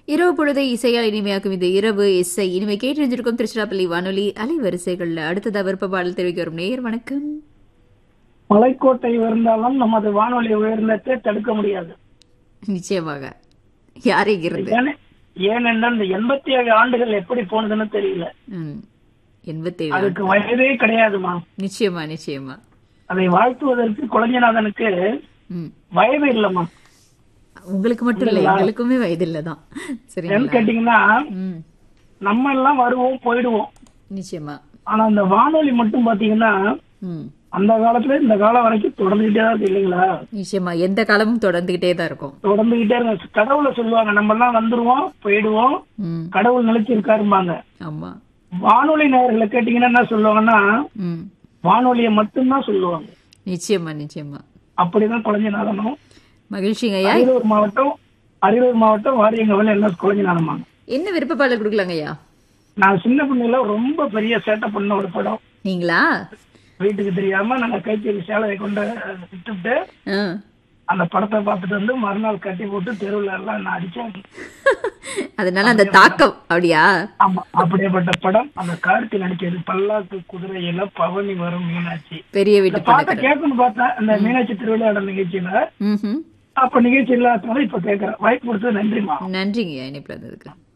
இரவு பொழுதை இசையால் இனிமையாக்கும் இது இரவு இசை இனிமை கேட்டிருந்திருக்கும் திருச்சிராப்பள்ளி வானொலி அலைவரிசைகள்ல அடுத்ததா விருப்ப பாடல் தெரிவிக்க வரும் நேயர் வணக்கம் மலைக்கோட்டை உயர்ந்தாலும் நமது வானொலி உயர்ந்தத்தை தடுக்க முடியாது நிச்சயமாக யாரைகிறது ஏனெ- ஏனென்றால் இந்த எண்பத்தி ஏழு ஆண்டுகள் எப்படி போனதுன்னு தெரியல ம் எண்பத்தேழு அதுக்கு வயதே கிடையாதுமா நிச்சயமா நிச்சயமா அதை வாழ்த்துவதற்கு குழஞ்சநாதனுக்கு ம் வயது இல்லம்மா உங்களுக்கு மட்டும் இல்ல எங்களுக்குமே வயது இல்லதான் ஏன்னு சரிங்களா கேட்டீங்கன்னா ம் நம்ம எல்லாம் வருவோம் போயிடுவோம் நிச்சயமா ஆனா அந்த வானொலி மட்டும் பாத்தீங்கன்னா ம் அந்த காலத்துல இந்த காலம் வரைக்கும் தொடர்ந்துகிட்டே தான் இருக்கு இல்லைங்களா நிச்சயமா எந்த காலமும் தொடர்ந்துகிட்டே தான் இருக்கும் தொடர்ந்துகிட்டே இருக்கு கடவுளை சொல்லுவாங்க நம்ம எல்லாம் வந்துருவோம் போயிடுவோம் ம் கடவுள் நிலைச்சிருக்காரும்பாங்க ஆமா வானொலி நேயர்களை கேட்டீங்கன்னா என்ன சொல்லுவாங்கன்னா ம் வானொலியை மட்டும்தான் சொல்லுவாங்க நிச்சயமா நிச்சயமா அப்படிதான் குழந்தைநாதனும் மகிழ்ச்சிங்க ஐயா அரியலூர் மாவட்டம் அரியலூர் மாவட்டம் வாரியங்கவல் என்ன குழந்தைநாதமாங்க என்ன விருப்ப பாடல் கொடுக்கலாங்க ஐயா நான் சின்ன பிள்ளைல ரொம்ப பெரிய சேட்டை பண்ண ஒரு படம் நீங்களா வீட்டுக்கு தெரியாம நாங்க கைத்தறி சேலையை கொண்டு விட்டுட்டு ஆ. அந்த படத்தை பார்த்துட்டு வந்து மறுநாள் கட்டி போட்டு தெருவுல எல்லாம் நான் அடிச்சேன் அதனால அந்த தாக்கம் அப்படியா ஆமா அப்படியேப்பட்ட படம் அந்த கார்த்தி நடிச்சது பல்லாக்கு குதிரையில பவனி வரும் மீனாட்சி பெரிய இந்த வீட்டு பாட்டை படக்கரை கேட்கணும்னு பார்த்தேன் இந்த மீனாட்சி திருவிளையாடல் நிகழ்ச்சியில ம் அப்ப நிகழ்ச்சி இல்லாதனால இப்ப கேட்கறேன் வாய்ப்பு கொடுத்தது நன்றிமா நன்றிங்க ஐயா இணைப்பில் வந்ததுக்கு